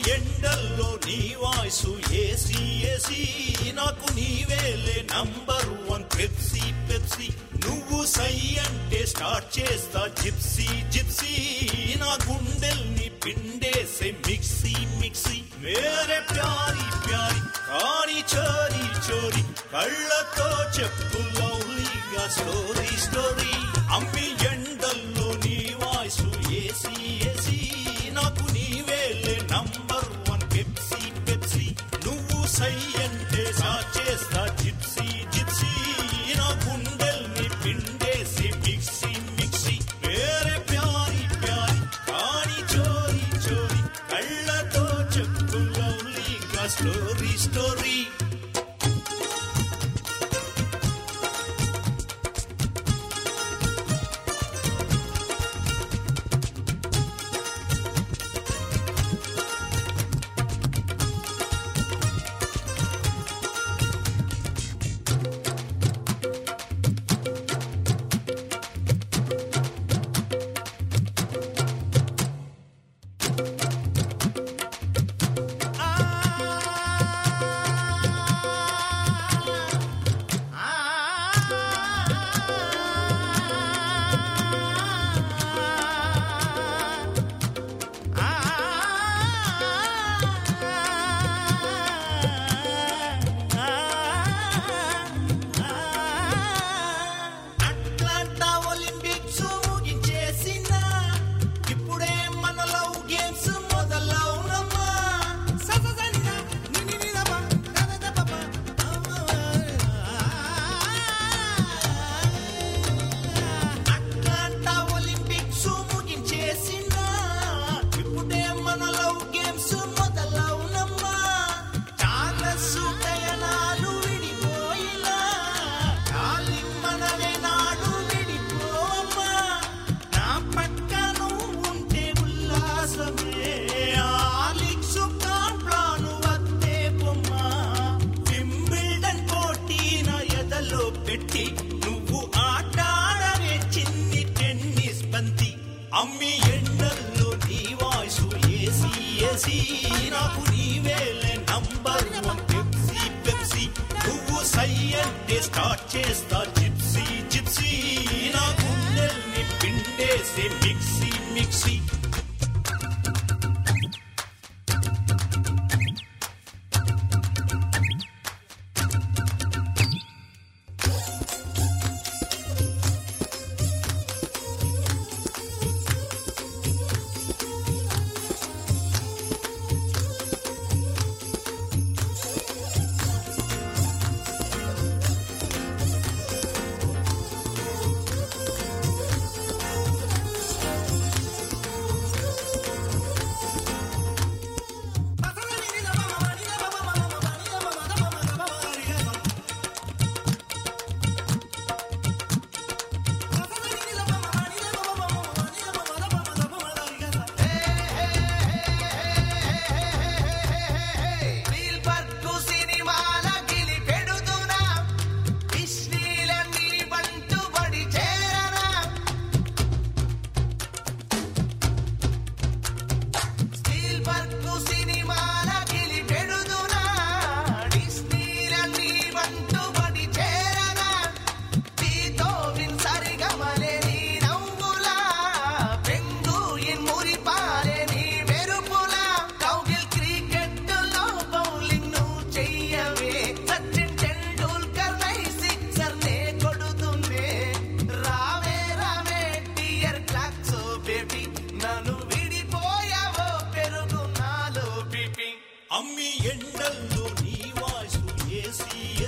ఎండల్లో నీ voice AC AC నాకు నీవేలే నంబర్ వన్ పెప్సీ పెప్సీ నువ్వు సై అంటే స్టార్ట్ చేస్తా జిప్సీ జిప్సీ నా గుండెల్ని పిండేసే మిక్సీ మిక్సీ వేరే ప్యారి ప్యారి కాని చోరీ చోరీ కళ్ళతో చెప్పు లవ్లీగా స్టోరీ స్టోరీ అమ్మి ఎండల్లో నీ వాయిసు ఏసీ ఏసీ నాకు నీవేలే నంబర్ వన్ పెప్సీ పెప్సీ నువ్వు సై అంటే సా చేస్తా జిప్సీ జిప్సీ నా గుండెల్ని పిండేసి మిక్సీ మిక్సీ వేరే ప్యారి ప్యారి కాని చోరీ చోరీ కళ్ళతో చెప్పు లవ్లీగా స్టోరీ స్టోరీ అట్లాంటా ఒలింపిక్స్ ముగించేసిన ఇప్పుడే మన లవ్ గేమ్స్ మొదలవునమ్మా సససన్న నిని నిదప దదదపప అట్లాంటా ఒలింపిక్స్ ముగించేసిన ఇప్పుడే మన లవ్ గేమ్స్ మొదలవునమ్మా చాలా సుఖయనాలు విడిపోయిలా కాలి మనవే నాడు విడిపోమా నా పక్కను ఉంటే ఉల్లాసమే ఆలిక్సు కాంప్లాను వత్తే బొమ్మ వింబిల్డన్ పోటీ నా ఎదలో పెట్టి నువ్వు ఆటాడవే చిన్ని టెన్నిస్ బంతి అమ్మి ఎండల్లో నీ వాయిసు ఏసీ ఏసీ నాకు నీవేలే నంబర్ వన్ పెప్సీ పెప్సీ నువ్వు సై అంటే స్టార్ట్ చేస్తా జిప్సీ జిప్సీ నా గుండెల్ని పిండేసే మిక్సీ మిక్సీ వీల్బర్గు సినిమాల గిలి పెడుతున్నా విశ్లీలన్నీ బంటు బడి చేరనా స్టీల్బర్గు సినిమాల గిలి పెడుతున్నా డిస్నీలన్నీ బంటు బడి చేరనా బీతోవిన్ సరిగమలే నీ నవ్వులా పెంగుయిన్ మురిపాలే నీ మెరుపులా కౌగిల్ క్రికెట్లో బౌలింగ్ నువ్వు చెయ్యవే సచిన్ టెండూల్కర్ నై సిక్సర్ నే కొడుతుందే రావే రావే డియర్ క్లాక్స్ బేబీ నన్ను విడిపోయావో పెరుగు నాలో బీపీ అమ్మి ఎండల్లో నీ వాయిసు ఏసీ